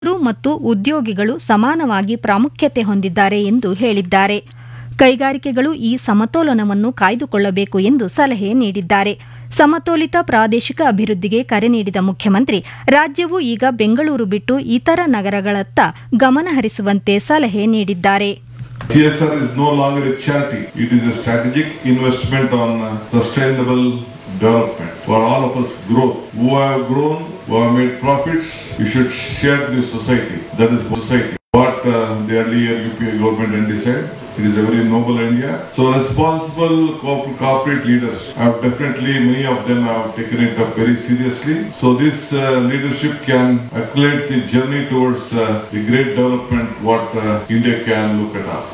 ಮತ್ತು ಉದ್ಯೋಗಿಗಳು ಸಮಾನವಾಗಿ ಪ್ರಾಮುಖ್ಯತೆ ಹೊಂದಿದ್ದಾರೆ ಎಂದು ಹೇಳಿದ್ದಾರೆ ಕೈಗಾರಿಕೆಗಳು ಈ ಸಮತೋಲನವನ್ನು ಕಾಯ್ದುಕೊಳ್ಳಬೇಕು ಎಂದು ಸಲಹೆ ನೀಡಿದ್ದಾರೆ ಸಮತೋಲಿತ ಪ್ರಾದೇಶಿಕ ಅಭಿವೃದ್ಧಿಗೆ ಕರೆ ನೀಡಿದ ಮುಖ್ಯಮಂತ್ರಿ ರಾಜ್ಯವು ಈಗ ಬೆಂಗಳೂರು ಬಿಟ್ಟು ಇತರ ನಗರಗಳತ್ತ ಗಮನ ಹರಿಸುವಂತೆ ಸಲಹೆ ನೀಡಿದ್ದಾರೆ CSR is no longer a charity. It is a strategic investment on uh, sustainable development for all of us growth. Who have grown, who have made profits, we should share this society. That is society. What uh, the earlier UPA government decided. It is a very noble India. So responsible corp- corporate leaders have definitely, many of them have taken it up very seriously. So this uh, leadership can accelerate the journey towards uh, the great development what uh, India can look at up.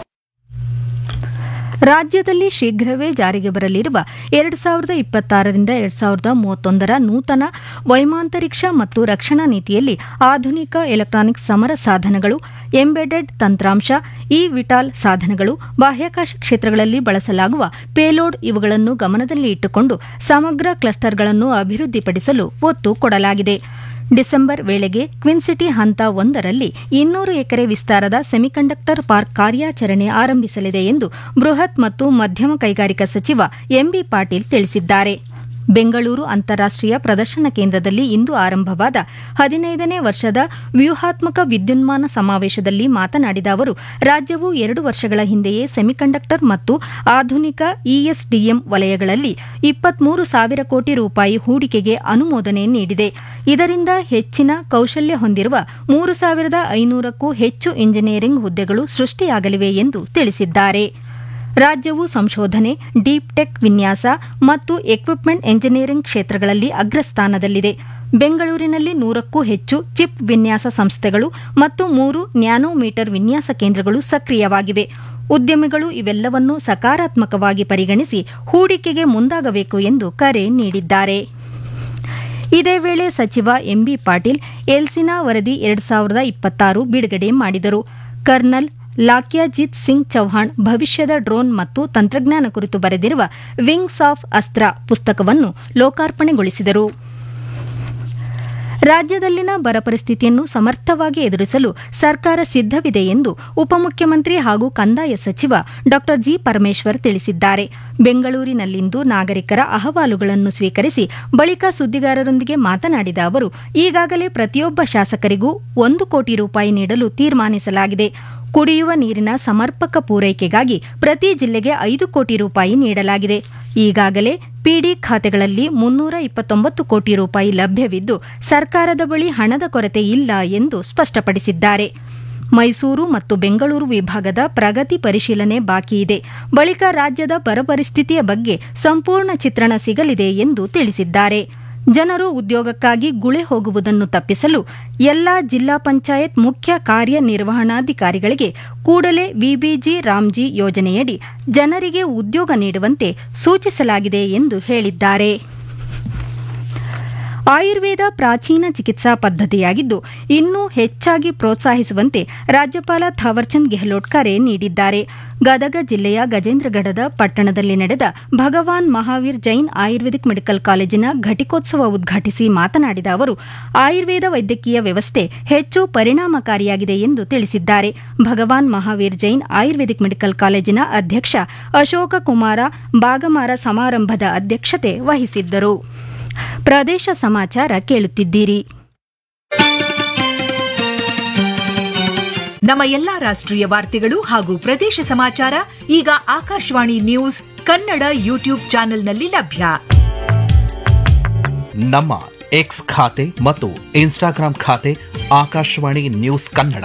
ರಾಜ್ಯದಲ್ಲಿ ಶೀಘ್ರವೇ ಜಾರಿಗೆ ಬರಲಿರುವ ಎರಡು ಸಾವಿರದ ಇಪ್ಪತ್ತಾರರಿಂದ ಎರಡು ಸಾವಿರದ ಮೂವತ್ತೊಂದರ ನೂತನ ವೈಮಾಂತರಿಕ್ಷ ಮತ್ತು ರಕ್ಷಣಾ ನೀತಿಯಲ್ಲಿ ಆಧುನಿಕ ಎಲೆಕ್ಟ್ರಾನಿಕ್ ಸಮರ ಸಾಧನಗಳು ಎಂಬೆಡೆಡ್ ತಂತ್ರಾಂಶ ಇ ವಿಟಾಲ್ ಸಾಧನಗಳು ಬಾಹ್ಯಾಕಾಶ ಕ್ಷೇತ್ರಗಳಲ್ಲಿ ಬಳಸಲಾಗುವ ಪೇಲೋಡ್ ಇವುಗಳನ್ನು ಗಮನದಲ್ಲಿ ಇಟ್ಟುಕೊಂಡು ಸಮಗ್ರ ಕ್ಲಸ್ಟರ್ಗಳನ್ನು ಅಭಿವೃದ್ಧಿಪಡಿಸಲು ಒತ್ತು ಕೊಡಲಾಗಿದೆ ಡಿಸೆಂಬರ್ ವೇಳೆಗೆ ಕ್ವಿನ್ಸಿಟಿ ಹಂತ ಒಂದರಲ್ಲಿ ಇನ್ನೂರು ಎಕರೆ ವಿಸ್ತಾರದ ಸೆಮಿಕಂಡಕ್ಟರ್ ಪಾರ್ಕ್ ಕಾರ್ಯಾಚರಣೆ ಆರಂಭಿಸಲಿದೆ ಎಂದು ಬೃಹತ್ ಮತ್ತು ಮಧ್ಯಮ ಕೈಗಾರಿಕಾ ಸಚಿವ ಎಂಬಿ ಪಾಟೀಲ್ ತಿಳಿಸಿದ್ದಾರೆ ಬೆಂಗಳೂರು ಅಂತಾರಾಷ್ಟೀಯ ಪ್ರದರ್ಶನ ಕೇಂದ್ರದಲ್ಲಿ ಇಂದು ಆರಂಭವಾದ ಹದಿನೈದನೇ ವರ್ಷದ ವ್ಯೂಹಾತ್ಮಕ ವಿದ್ಯುನ್ಮಾನ ಸಮಾವೇಶದಲ್ಲಿ ಮಾತನಾಡಿದ ಅವರು ರಾಜ್ಯವು ಎರಡು ವರ್ಷಗಳ ಹಿಂದೆಯೇ ಸೆಮಿಕಂಡಕ್ಟರ್ ಮತ್ತು ಆಧುನಿಕ ಇಎಸ್ಡಿಎಂ ವಲಯಗಳಲ್ಲಿ ಇಪ್ಪತ್ಮೂರು ಸಾವಿರ ಕೋಟಿ ರೂಪಾಯಿ ಹೂಡಿಕೆಗೆ ಅನುಮೋದನೆ ನೀಡಿದೆ ಇದರಿಂದ ಹೆಚ್ಚಿನ ಕೌಶಲ್ಯ ಹೊಂದಿರುವ ಮೂರು ಸಾವಿರದ ಐನೂರಕ್ಕೂ ಹೆಚ್ಚು ಇಂಜಿನಿಯರಿಂಗ್ ಹುದ್ದೆಗಳು ಸೃಷ್ಟಿಯಾಗಲಿವೆ ಎಂದು ತಿಳಿಸಿದ್ದಾರೆ ರಾಜ್ಯವು ಸಂಶೋಧನೆ ಡೀಪ್ ಟೆಕ್ ವಿನ್ಯಾಸ ಮತ್ತು ಎಕ್ವಿಪ್ಮೆಂಟ್ ಎಂಜಿನಿಯರಿಂಗ್ ಕ್ಷೇತ್ರಗಳಲ್ಲಿ ಅಗ್ರಸ್ಥಾನದಲ್ಲಿದೆ ಬೆಂಗಳೂರಿನಲ್ಲಿ ನೂರಕ್ಕೂ ಹೆಚ್ಚು ಚಿಪ್ ವಿನ್ಯಾಸ ಸಂಸ್ಥೆಗಳು ಮತ್ತು ಮೂರು ನ್ಯಾನೋಮೀಟರ್ ವಿನ್ಯಾಸ ಕೇಂದ್ರಗಳು ಸಕ್ರಿಯವಾಗಿವೆ ಉದ್ಯಮಿಗಳು ಇವೆಲ್ಲವನ್ನೂ ಸಕಾರಾತ್ಮಕವಾಗಿ ಪರಿಗಣಿಸಿ ಹೂಡಿಕೆಗೆ ಮುಂದಾಗಬೇಕು ಎಂದು ಕರೆ ನೀಡಿದ್ದಾರೆ ಇದೇ ವೇಳೆ ಸಚಿವ ಎಂಬಿ ಪಾಟೀಲ್ ಎಲ್ಸಿನಾ ವರದಿ ಎರಡು ಸಾವಿರದ ಇಪ್ಪತ್ತಾರು ಬಿಡುಗಡೆ ಮಾಡಿದರು ಕರ್ನಲ್ ಲಾಕ್ಯಾಜಿತ್ ಸಿಂಗ್ ಚೌಹಾಣ್ ಭವಿಷ್ಯದ ಡ್ರೋನ್ ಮತ್ತು ತಂತ್ರಜ್ಞಾನ ಕುರಿತು ಬರೆದಿರುವ ವಿಂಗ್ಸ್ ಆಫ್ ಅಸ್ತ್ರ ಪುಸ್ತಕವನ್ನು ಲೋಕಾರ್ಪಣೆಗೊಳಿಸಿದರು ರಾಜ್ಯದಲ್ಲಿನ ಬರ ಪರಿಸ್ಥಿತಿಯನ್ನು ಸಮರ್ಥವಾಗಿ ಎದುರಿಸಲು ಸರ್ಕಾರ ಸಿದ್ದವಿದೆ ಎಂದು ಉಪಮುಖ್ಯಮಂತ್ರಿ ಹಾಗೂ ಕಂದಾಯ ಸಚಿವ ಡಾ ಜಿ ಪರಮೇಶ್ವರ್ ತಿಳಿಸಿದ್ದಾರೆ ಬೆಂಗಳೂರಿನಲ್ಲಿಂದು ನಾಗರಿಕರ ಅಹವಾಲುಗಳನ್ನು ಸ್ವೀಕರಿಸಿ ಬಳಿಕ ಸುದ್ದಿಗಾರರೊಂದಿಗೆ ಮಾತನಾಡಿದ ಅವರು ಈಗಾಗಲೇ ಪ್ರತಿಯೊಬ್ಬ ಶಾಸಕರಿಗೂ ಒಂದು ಕೋಟಿ ರೂಪಾಯಿ ನೀಡಲು ತೀರ್ಮಾನಿಸಲಾಗಿದೆ ಕುಡಿಯುವ ನೀರಿನ ಸಮರ್ಪಕ ಪೂರೈಕೆಗಾಗಿ ಪ್ರತಿ ಜಿಲ್ಲೆಗೆ ಐದು ಕೋಟಿ ರೂಪಾಯಿ ನೀಡಲಾಗಿದೆ ಈಗಾಗಲೇ ಪಿಡಿ ಖಾತೆಗಳಲ್ಲಿ ಮುನ್ನೂರ ಇಪ್ಪತ್ತೊಂಬತ್ತು ಕೋಟಿ ರೂಪಾಯಿ ಲಭ್ಯವಿದ್ದು ಸರ್ಕಾರದ ಬಳಿ ಹಣದ ಕೊರತೆ ಇಲ್ಲ ಎಂದು ಸ್ಪಷ್ಟಪಡಿಸಿದ್ದಾರೆ ಮೈಸೂರು ಮತ್ತು ಬೆಂಗಳೂರು ವಿಭಾಗದ ಪ್ರಗತಿ ಪರಿಶೀಲನೆ ಬಾಕಿ ಇದೆ ಬಳಿಕ ರಾಜ್ಯದ ಬರ ಪರಿಸ್ಥಿತಿಯ ಬಗ್ಗೆ ಸಂಪೂರ್ಣ ಚಿತ್ರಣ ಸಿಗಲಿದೆ ಎಂದು ತಿಳಿಸಿದ್ದಾರೆ ಜನರು ಉದ್ಯೋಗಕ್ಕಾಗಿ ಗುಳೆ ಹೋಗುವುದನ್ನು ತಪ್ಪಿಸಲು ಎಲ್ಲಾ ಜಿಲ್ಲಾ ಪಂಚಾಯತ್ ಮುಖ್ಯ ಕಾರ್ಯನಿರ್ವಹಣಾಧಿಕಾರಿಗಳಿಗೆ ಕೂಡಲೇ ವಿಬಿಜಿ ರಾಮ್ಜಿ ಯೋಜನೆಯಡಿ ಜನರಿಗೆ ಉದ್ಯೋಗ ನೀಡುವಂತೆ ಸೂಚಿಸಲಾಗಿದೆ ಎಂದು ಹೇಳಿದ್ದಾರೆ ಆಯುರ್ವೇದ ಪ್ರಾಚೀನ ಚಿಕಿತ್ಸಾ ಪದ್ಧತಿಯಾಗಿದ್ದು ಇನ್ನೂ ಹೆಚ್ಚಾಗಿ ಪ್ರೋತ್ಸಾಹಿಸುವಂತೆ ರಾಜ್ಯಪಾಲ ಥಾವರ್ಚಂದ್ ಗೆಹ್ಲೋಟ್ ಕರೆ ನೀಡಿದ್ದಾರೆ ಗದಗ ಜಿಲ್ಲೆಯ ಗಜೇಂದ್ರಗಢದ ಪಟ್ಟಣದಲ್ಲಿ ನಡೆದ ಭಗವಾನ್ ಮಹಾವೀರ್ ಜೈನ್ ಆಯುರ್ವೇದಿಕ್ ಮೆಡಿಕಲ್ ಕಾಲೇಜಿನ ಘಟಿಕೋತ್ಸವ ಉದ್ಘಾಟಿಸಿ ಮಾತನಾಡಿದ ಅವರು ಆಯುರ್ವೇದ ವೈದ್ಯಕೀಯ ವ್ಯವಸ್ಥೆ ಹೆಚ್ಚು ಪರಿಣಾಮಕಾರಿಯಾಗಿದೆ ಎಂದು ತಿಳಿಸಿದ್ದಾರೆ ಭಗವಾನ್ ಮಹಾವೀರ್ ಜೈನ್ ಆಯುರ್ವೇದಿಕ್ ಮೆಡಿಕಲ್ ಕಾಲೇಜಿನ ಅಧ್ಯಕ್ಷ ಅಶೋಕ ಕುಮಾರ ಬಾಗಮಾರ ಸಮಾರಂಭದ ಅಧ್ಯಕ್ಷತೆ ವಹಿಸಿದ್ದರು ಪ್ರದೇಶ ಸಮಾಚಾರ ಕೇಳುತ್ತಿದ್ದೀರಿ ನಮ್ಮ ಎಲ್ಲಾ ರಾಷ್ಟ್ರೀಯ ವಾರ್ತೆಗಳು ಹಾಗೂ ಪ್ರದೇಶ ಸಮಾಚಾರ ಈಗ ಆಕಾಶವಾಣಿ ನ್ಯೂಸ್ ಕನ್ನಡ ಯೂಟ್ಯೂಬ್ ಚಾನೆಲ್ನಲ್ಲಿ ಲಭ್ಯ ನಮ್ಮ ಎಕ್ಸ್ ಖಾತೆ ಮತ್ತು ಇನ್ಸ್ಟಾಗ್ರಾಂ ಖಾತೆ ಆಕಾಶವಾಣಿ ನ್ಯೂಸ್ ಕನ್ನಡ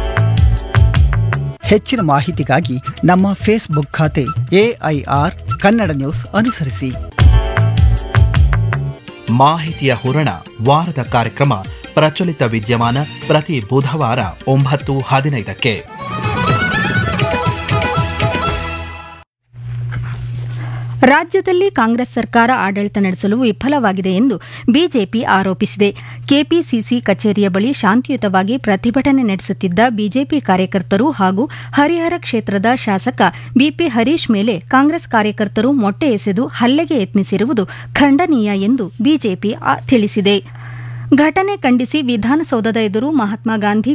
ಹೆಚ್ಚಿನ ಮಾಹಿತಿಗಾಗಿ ನಮ್ಮ ಫೇಸ್ಬುಕ್ ಖಾತೆ ಎಐಆರ್ ಕನ್ನಡ ನ್ಯೂಸ್ ಅನುಸರಿಸಿ ಮಾಹಿತಿಯ ಹೂರಣ ವಾರದ ಕಾರ್ಯಕ್ರಮ ಪ್ರಚಲಿತ ವಿದ್ಯಮಾನ ಪ್ರತಿ ಬುಧವಾರ ಒಂಬತ್ತು ಹದಿನೈದಕ್ಕೆ ರಾಜ್ಯದಲ್ಲಿ ಕಾಂಗ್ರೆಸ್ ಸರ್ಕಾರ ಆಡಳಿತ ನಡೆಸಲು ವಿಫಲವಾಗಿದೆ ಎಂದು ಬಿಜೆಪಿ ಆರೋಪಿಸಿದೆ ಕೆಪಿಸಿಸಿ ಕಚೇರಿಯ ಬಳಿ ಶಾಂತಿಯುತವಾಗಿ ಪ್ರತಿಭಟನೆ ನಡೆಸುತ್ತಿದ್ದ ಬಿಜೆಪಿ ಕಾರ್ಯಕರ್ತರು ಹಾಗೂ ಹರಿಹರ ಕ್ಷೇತ್ರದ ಶಾಸಕ ಬಿಪಿ ಹರೀಶ್ ಮೇಲೆ ಕಾಂಗ್ರೆಸ್ ಕಾರ್ಯಕರ್ತರು ಮೊಟ್ಟೆ ಎಸೆದು ಹಲ್ಲೆಗೆ ಯತ್ನಿಸಿರುವುದು ಖಂಡನೀಯ ಎಂದು ಬಿಜೆಪಿ ತಿಳಿಸಿದೆ ಘಟನೆ ಖಂಡಿಸಿ ವಿಧಾನಸೌಧದ ಎದುರು ಮಹಾತ್ಮ ಗಾಂಧಿ